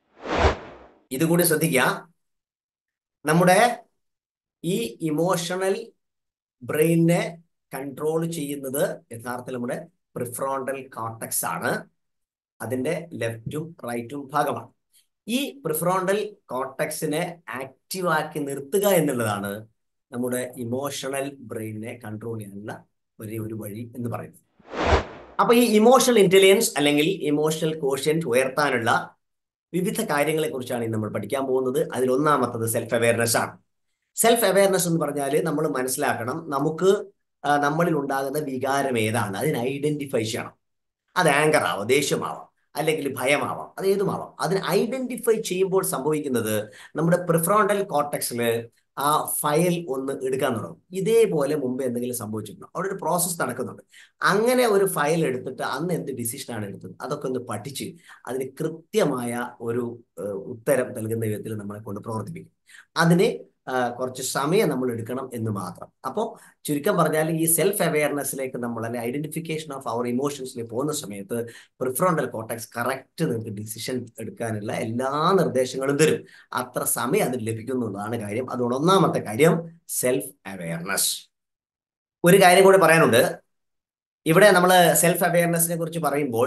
ഇതുകൂടി ശ്രദ്ധിക്കുക നമ്മുടെ ഈ ഇമോഷണൽ ബ്രെയിനിനെ കൺട്രോൾ ചെയ്യുന്നത് യഥാർത്ഥത്തിൽ നമ്മുടെ പ്രിഫ്രോണ്ടൽ കോട്ടക്സ് ആണ് അതിന്റെ ലെഫ്റ്റും റൈറ്റും ഭാഗമാണ് ഈ പ്രിഫ്രോണ്ടൽ കോട്ടക്സിനെ ആക്റ്റീവ് ആക്കി നിർത്തുക എന്നുള്ളതാണ് നമ്മുടെ ഇമോഷണൽ ബ്രെയിനിനെ കൺട്രോൾ ചെയ്യാനുള്ള ഒരേ ഒരു വഴി എന്ന് പറയുന്നത് അപ്പൊ ഈ ഇമോഷണൽ ഇന്റലിജൻസ് അല്ലെങ്കിൽ ഇമോഷണൽ കോഷ്യന്റ് ഉയർത്താനുള്ള വിവിധ കാര്യങ്ങളെ കുറിച്ചാണ് ഇന്ന് നമ്മൾ പഠിക്കാൻ പോകുന്നത് അതിൽ ഒന്നാമത്തത് സെൽഫ് അവയർനെസ് ആണ് സെൽഫ് അവയർനെസ് എന്ന് പറഞ്ഞാൽ നമ്മൾ മനസ്സിലാക്കണം നമുക്ക് നമ്മളിൽ ഉണ്ടാകുന്ന വികാരം ഏതാണ് അതിനെ ഐഡന്റിഫൈ ചെയ്യണം അത് ആങ്കർ ആവാം ദേഷ്യമാവാം അല്ലെങ്കിൽ ഭയമാവാം അത് ഏതുമാവാം അതിന് ഐഡന്റിഫൈ ചെയ്യുമ്പോൾ സംഭവിക്കുന്നത് നമ്മുടെ പ്രിഫ്രോണ്ടൽ കോട്ടക്സിൽ ആ ഫയൽ ഒന്ന് എടുക്കാൻ തുടങ്ങും ഇതേപോലെ മുമ്പ് എന്തെങ്കിലും സംഭവിച്ചിട്ടുണ്ടോ അവിടെ ഒരു പ്രോസസ്സ് നടക്കുന്നുണ്ട് അങ്ങനെ ഒരു ഫയൽ എടുത്തിട്ട് അന്ന് എന്ത് ഡിസിഷനാണ് എടുത്തത് അതൊക്കെ ഒന്ന് പഠിച്ച് അതിന് കൃത്യമായ ഒരു ഉത്തരം നൽകുന്ന വിധത്തിൽ നമ്മളെ കൊണ്ട് പ്രവർത്തിപ്പിക്കും അതിന് കുറച്ച് സമയം നമ്മൾ എടുക്കണം എന്ന് മാത്രം അപ്പോൾ ചുരുക്കം പറഞ്ഞാൽ ഈ സെൽഫ് അവയർനെസ്സിലേക്ക് നമ്മൾ അല്ലെ ഐഡന്റിഫിക്കേഷൻ ഓഫ് അവർ ഇമോഷൻസിലേക്ക് പോകുന്ന സമയത്ത് പ്രിഫ്രോണ്ടൽ കോട്ടക്സ് കറക്റ്റ് നിങ്ങൾക്ക് ഡിസിഷൻ എടുക്കാനുള്ള എല്ലാ നിർദ്ദേശങ്ങളും തരും അത്ര സമയം അതിന് ലഭിക്കുന്നുള്ളതാണ് കാര്യം അതുകൊണ്ട് ഒന്നാമത്തെ കാര്യം സെൽഫ് അവയർനെസ് ഒരു കാര്യം കൂടി പറയാനുണ്ട് ഇവിടെ നമ്മൾ സെൽഫ് അവയർനെസ്സിനെ കുറിച്ച് പറയുമ്പോൾ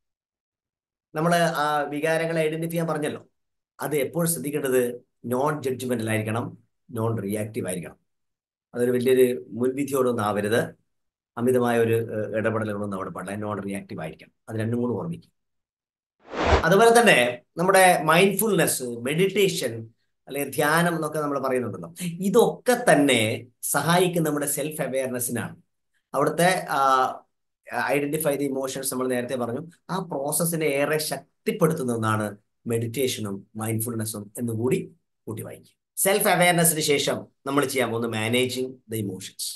നമ്മൾ ആ വികാരങ്ങളെ ഐഡന്റിഫൈ ചെയ്യാൻ പറഞ്ഞല്ലോ അത് എപ്പോഴും ശ്രദ്ധിക്കേണ്ടത് നോൺ ജഡ്ജ്മെന്റൽ ആയിരിക്കണം നോൺ റിയാക്റ്റീവ് ആയിരിക്കണം അതൊരു വലിയൊരു മുൻവിധിയോടൊന്നും ആവരുത് അമിതമായ ഒരു ഇടപെടലുകളൊന്നും അവിടെ പാടില്ല നോൺ റിയാക്റ്റീവ് ആയിരിക്കണം അത് രണ്ടും കൂടി ഓർമ്മിക്കും അതുപോലെ തന്നെ നമ്മുടെ മൈൻഡ്ഫുൾനെസ് മെഡിറ്റേഷൻ അല്ലെങ്കിൽ ധ്യാനം എന്നൊക്കെ നമ്മൾ പറയുന്നുണ്ടല്ലോ ഇതൊക്കെ തന്നെ സഹായിക്കുന്ന നമ്മുടെ സെൽഫ് അവയർനെസ്സിനാണ് അവിടുത്തെ ഐഡന്റിഫൈ ദി ഇമോഷൻസ് നമ്മൾ നേരത്തെ പറഞ്ഞു ആ പ്രോസസ്സിനെ ഏറെ ശക്തിപ്പെടുത്തുന്ന ഒന്നാണ് മെഡിറ്റേഷനും മൈൻഡ്ഫുൾനെസ്സും എന്നുകൂടി കൂട്ടി വായിക്കും സെൽഫ് അവയർനെസ്സിന് ശേഷം നമ്മൾ ചെയ്യാൻ പോകുന്നത് മാനേജിങ് ദ ഇമോഷൻസ്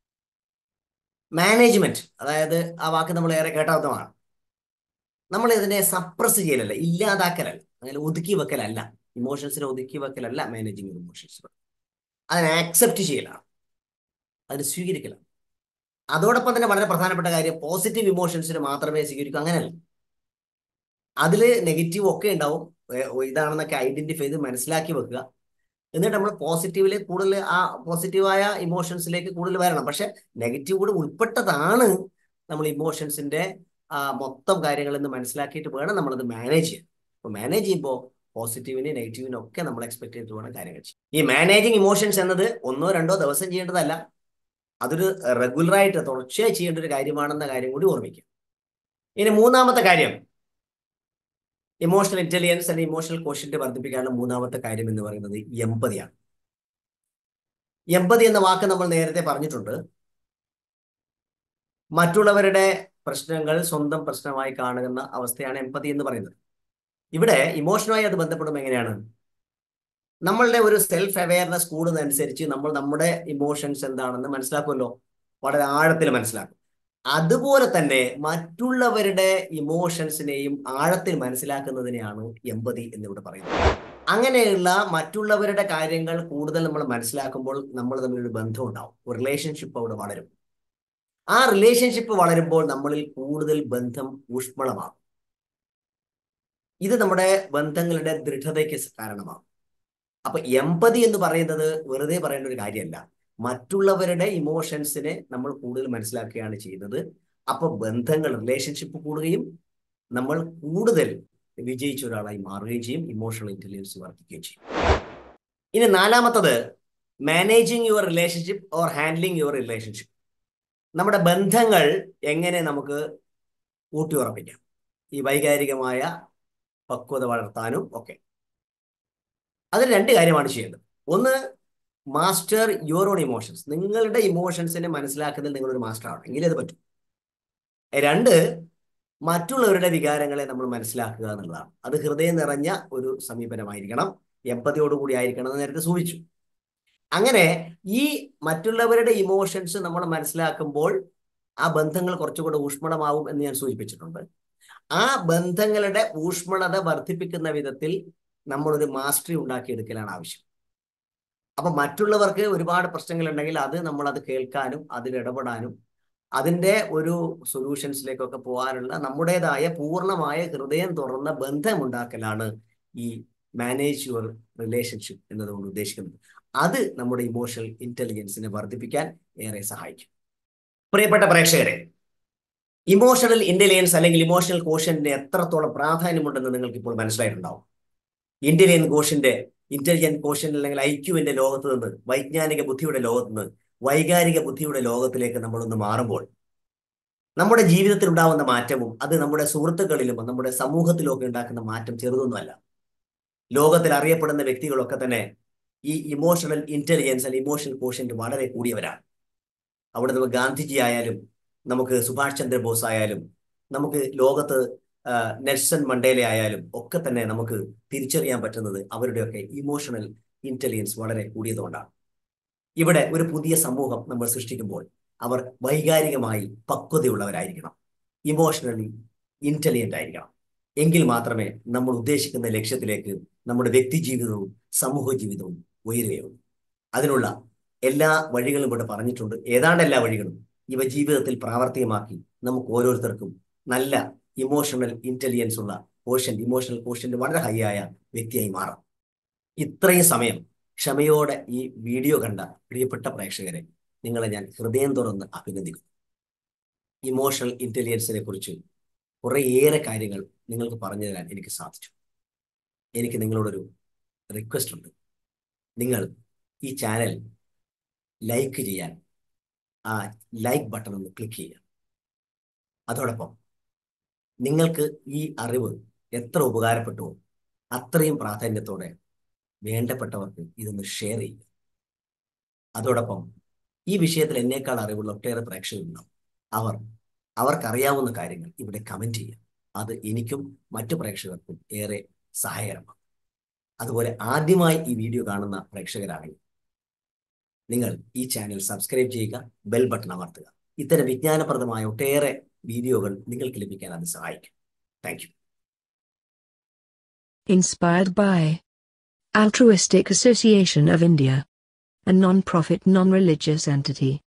മാനേജ്മെന്റ് അതായത് ആ വാക്ക് നമ്മൾ ഏറെ കേട്ടാവുന്നതാണ് നമ്മൾ ഇതിനെ സപ്രസ് ചെയ്യലല്ല ഇല്ലാതാക്കലല്ല അങ്ങനെ ഒതുക്കി വെക്കലല്ല ഇമോഷൻസിനെ ഒതുക്കി വെക്കലല്ല മാനേജിങ് ഇമോഷൻസ് അതിനെ ആക്സെപ്റ്റ് ചെയ്യലാണ് അതിന് സ്വീകരിക്കലാണ് അതോടൊപ്പം തന്നെ വളരെ പ്രധാനപ്പെട്ട കാര്യം പോസിറ്റീവ് ഇമോഷൻസിന് മാത്രമേ സ്വീകരിക്കൂ അങ്ങനെയല്ല അതിൽ നെഗറ്റീവ് ഒക്കെ ഉണ്ടാവും ഇതാണെന്നൊക്കെ ഐഡന്റിഫൈ ചെയ്ത് മനസ്സിലാക്കി വെക്കുക എന്നിട്ട് നമ്മൾ പോസിറ്റീവില് കൂടുതൽ ആ പോസിറ്റീവായ ഇമോഷൻസിലേക്ക് കൂടുതൽ വരണം പക്ഷെ നെഗറ്റീവ് കൂടെ ഉൾപ്പെട്ടതാണ് നമ്മൾ ഇമോഷൻസിന്റെ മൊത്തം കാര്യങ്ങൾ എന്ന് മനസ്സിലാക്കിയിട്ട് വേണം നമ്മളത് മാനേജ് ചെയ്യാൻ അപ്പോൾ മാനേജ് ചെയ്യുമ്പോൾ പോസിറ്റീവിനും നെഗറ്റീവിനും ഒക്കെ നമ്മൾ എക്സ്പെക്ട് ചെയ്തിട്ട് വേണം കാര്യങ്ങൾ ചെയ്യാൻ ഈ മാനേജിങ് ഇമോഷൻസ് എന്നത് ഒന്നോ രണ്ടോ ദിവസം ചെയ്യേണ്ടതല്ല അതൊരു റെഗുലറായിട്ട് തുടർച്ചയായി ചെയ്യേണ്ട ഒരു കാര്യമാണെന്ന കാര്യം കൂടി ഓർമ്മിക്കുക ഇനി മൂന്നാമത്തെ കാര്യം ഇമോഷണൽ ഇന്റലിജൻസ് അല്ലെങ്കിൽ ഇമോഷണൽ കോഷ്യന്റ് വർദ്ധിപ്പിക്കാനുള്ള മൂന്നാമത്തെ കാര്യം എന്ന് പറയുന്നത് എമ്പതിയാണ് എമ്പതി എന്ന വാക്ക് നമ്മൾ നേരത്തെ പറഞ്ഞിട്ടുണ്ട് മറ്റുള്ളവരുടെ പ്രശ്നങ്ങൾ സ്വന്തം പ്രശ്നമായി കാണുന്ന അവസ്ഥയാണ് എമ്പതി എന്ന് പറയുന്നത് ഇവിടെ ഇമോഷനുമായി അത് ബന്ധപ്പെടുമ്പോൾ എങ്ങനെയാണ് നമ്മളുടെ ഒരു സെൽഫ് അവയർനെസ് കൂടുന്നതനുസരിച്ച് നമ്മൾ നമ്മുടെ ഇമോഷൻസ് എന്താണെന്ന് മനസ്സിലാക്കുമല്ലോ വളരെ ആഴത്തിൽ മനസ്സിലാക്കും അതുപോലെ തന്നെ മറ്റുള്ളവരുടെ ഇമോഷൻസിനെയും ആഴത്തിൽ മനസ്സിലാക്കുന്നതിനെയാണ് എമ്പതി എന്നിവിടെ പറയുന്നത് അങ്ങനെയുള്ള മറ്റുള്ളവരുടെ കാര്യങ്ങൾ കൂടുതൽ നമ്മൾ മനസ്സിലാക്കുമ്പോൾ നമ്മൾ തമ്മിലൊരു ബന്ധം ഉണ്ടാവും ഒരു റിലേഷൻഷിപ്പ് അവിടെ വളരും ആ റിലേഷൻഷിപ്പ് വളരുമ്പോൾ നമ്മളിൽ കൂടുതൽ ബന്ധം ഊഷ്മളമാകും ഇത് നമ്മുടെ ബന്ധങ്ങളുടെ ദൃഢതയ്ക്ക് കാരണമാകും അപ്പൊ എമ്പതി എന്ന് പറയുന്നത് വെറുതെ പറയേണ്ട ഒരു കാര്യമല്ല മറ്റുള്ളവരുടെ ഇമോഷൻസിനെ നമ്മൾ കൂടുതൽ മനസ്സിലാക്കുകയാണ് ചെയ്യുന്നത് അപ്പൊ ബന്ധങ്ങൾ റിലേഷൻഷിപ്പ് കൂടുകയും നമ്മൾ കൂടുതൽ വിജയിച്ച ഒരാളായി മാറുകയും ചെയ്യും ഇമോഷണൽ ഇന്റലിജൻസ് വർദ്ധിക്കുകയും ചെയ്യും ഇനി നാലാമത്തത് managing your relationship or handling your relationship നമ്മുടെ ബന്ധങ്ങൾ എങ്ങനെ നമുക്ക് ഊട്ടിയുറപ്പിക്കാം ഈ വൈകാരികമായ പക്വത വളർത്താനും ഒക്കെ അതിൽ രണ്ട് കാര്യമാണ് ചെയ്യേണ്ടത് ഒന്ന് മാസ്റ്റർ യുവർ ഓൺ ഇമോഷൻസ് നിങ്ങളുടെ ഇമോഷൻസിനെ മനസ്സിലാക്കുന്നതിൽ നിങ്ങളൊരു മാസ്റ്റർ ആണ് എങ്കിലേ അത് പറ്റും രണ്ട് മറ്റുള്ളവരുടെ വികാരങ്ങളെ നമ്മൾ മനസ്സിലാക്കുക എന്നുള്ളതാണ് അത് ഹൃദയം നിറഞ്ഞ ഒരു സമീപനമായിരിക്കണം എമ്പതിയോടുകൂടി ആയിരിക്കണം എന്ന് നേരത്തെ സൂചിച്ചു അങ്ങനെ ഈ മറ്റുള്ളവരുടെ ഇമോഷൻസ് നമ്മൾ മനസ്സിലാക്കുമ്പോൾ ആ ബന്ധങ്ങൾ കുറച്ചുകൂടെ ഊഷ്മളമാവും എന്ന് ഞാൻ സൂചിപ്പിച്ചിട്ടുണ്ട് ആ ബന്ധങ്ങളുടെ ഊഷ്മളത വർദ്ധിപ്പിക്കുന്ന വിധത്തിൽ നമ്മളൊരു മാസ്റ്ററി ഉണ്ടാക്കിയെടുക്കലാണ് ആവശ്യം അപ്പൊ മറ്റുള്ളവർക്ക് ഒരുപാട് പ്രശ്നങ്ങൾ ഉണ്ടെങ്കിൽ അത് നമ്മൾ അത് കേൾക്കാനും അതിൽ ഇടപെടാനും അതിൻ്റെ ഒരു സൊല്യൂഷൻസിലേക്കൊക്കെ പോകാനുള്ള നമ്മുടേതായ പൂർണ്ണമായ ഹൃദയം തുറന്ന ബന്ധമുണ്ടാക്കലാണ് ഈ മാനേജ് യുവർ റിലേഷൻഷിപ്പ് എന്നതുകൊണ്ട് ഉദ്ദേശിക്കുന്നത് അത് നമ്മുടെ ഇമോഷണൽ ഇന്റലിജൻസിനെ വർദ്ധിപ്പിക്കാൻ ഏറെ സഹായിക്കും പ്രിയപ്പെട്ട പ്രേക്ഷകരെ ഇമോഷണൽ ഇന്റലിജൻസ് അല്ലെങ്കിൽ ഇമോഷണൽ കോഷന്റെ എത്രത്തോളം പ്രാധാന്യമുണ്ടെന്ന് നിങ്ങൾക്ക് ഇപ്പോൾ മനസ്സിലായിട്ടുണ്ടാവും ഇന്റലിജൻ കോഷന്റെ ഇന്റലിജന്റ് കോഷൻ അല്ലെങ്കിൽ ഐക്യുവിന്റെ ലോകത്ത് നിന്ന് വൈജ്ഞാനിക ബുദ്ധിയുടെ ലോകത്ത് നിന്ന് വൈകാരിക ബുദ്ധിയുടെ ലോകത്തിലേക്ക് നമ്മളൊന്ന് മാറുമ്പോൾ നമ്മുടെ ജീവിതത്തിൽ ഉണ്ടാവുന്ന മാറ്റവും അത് നമ്മുടെ സുഹൃത്തുക്കളിലും നമ്മുടെ സമൂഹത്തിലും ഒക്കെ ഉണ്ടാക്കുന്ന മാറ്റം ചെറുതൊന്നുമല്ല ലോകത്തിൽ അറിയപ്പെടുന്ന വ്യക്തികളൊക്കെ തന്നെ ഈ ഇമോഷണൽ ഇന്റലിജൻസ് അല്ലെങ്കിൽ ഇമോഷണൽ കോഷ്യന്റ് വളരെ കൂടിയവരാണ് അവിടെ നമുക്ക് ഗാന്ധിജി ആയാലും നമുക്ക് സുഭാഷ് ചന്ദ്രബോസ് ആയാലും നമുക്ക് ലോകത്ത് നെൽസൺ മണ്ടേല ആയാലും ഒക്കെ തന്നെ നമുക്ക് തിരിച്ചറിയാൻ പറ്റുന്നത് അവരുടെയൊക്കെ ഇമോഷണൽ ഇന്റലിജൻസ് വളരെ കൂടിയതുകൊണ്ടാണ് ഇവിടെ ഒരു പുതിയ സമൂഹം നമ്മൾ സൃഷ്ടിക്കുമ്പോൾ അവർ വൈകാരികമായി പക്വതയുള്ളവരായിരിക്കണം ഇമോഷണലി ഇന്റലിജന്റ് ആയിരിക്കണം എങ്കിൽ മാത്രമേ നമ്മൾ ഉദ്ദേശിക്കുന്ന ലക്ഷ്യത്തിലേക്ക് നമ്മുടെ വ്യക്തി ജീവിതവും സമൂഹ ജീവിതവും ഉയരുകയുള്ളൂ അതിനുള്ള എല്ലാ വഴികളും ഇവിടെ പറഞ്ഞിട്ടുണ്ട് ഏതാണ്ട് എല്ലാ വഴികളും ഇവ ജീവിതത്തിൽ പ്രാവർത്തികമാക്കി നമുക്ക് ഓരോരുത്തർക്കും നല്ല ഇമോഷണൽ ഇന്റലിജൻസ് ഉള്ള കോഷൻ ഇമോഷണൽ കോഷന്റെ വളരെ ഹൈ ആയ വ്യക്തിയായി മാറാം ഇത്രയും സമയം ക്ഷമയോടെ ഈ വീഡിയോ കണ്ട പ്രിയപ്പെട്ട പ്രേക്ഷകരെ നിങ്ങളെ ഞാൻ ഹൃദയം തുറന്ന് അഭിനന്ദിക്കുന്നു ഇമോഷണൽ ഇന്റലിജൻസിനെ കുറിച്ച് കുറേയേറെ കാര്യങ്ങൾ നിങ്ങൾക്ക് പറഞ്ഞു തരാൻ എനിക്ക് സാധിച്ചു എനിക്ക് നിങ്ങളോടൊരു റിക്വസ്റ്റ് ഉണ്ട് നിങ്ങൾ ഈ ചാനൽ ലൈക്ക് ചെയ്യാൻ ആ ലൈക്ക് ബട്ടൺ ഒന്ന് ക്ലിക്ക് ചെയ്യുക അതോടൊപ്പം നിങ്ങൾക്ക് ഈ അറിവ് എത്ര ഉപകാരപ്പെട്ടുവോ അത്രയും പ്രാധാന്യത്തോടെ വേണ്ടപ്പെട്ടവർക്ക് ഇതൊന്ന് ഷെയർ ചെയ്യുക അതോടൊപ്പം ഈ വിഷയത്തിൽ എന്നേക്കാൾ അറിവുള്ള ഒട്ടേറെ പ്രേക്ഷകരുണ്ടാവും അവർ അവർക്കറിയാവുന്ന കാര്യങ്ങൾ ഇവിടെ കമന്റ് ചെയ്യുക അത് എനിക്കും മറ്റു പ്രേക്ഷകർക്കും ഏറെ സഹായകരമാണ് അതുപോലെ ആദ്യമായി ഈ വീഡിയോ കാണുന്ന പ്രേക്ഷകരാണെങ്കിൽ നിങ്ങൾ ഈ ചാനൽ സബ്സ്ക്രൈബ് ചെയ്യുക ബെൽ ബട്ടൺ അമർത്തുക ഇത്തരം വിജ്ഞാനപ്രദമായ ഒട്ടേറെ വീഡിയോകൾ നിങ്ങൾക്ക് ലഭിക്കാൻ അത് സഹായിക്കും thank you Inspired by Altruistic Association of India, a non-profit non-religious entity.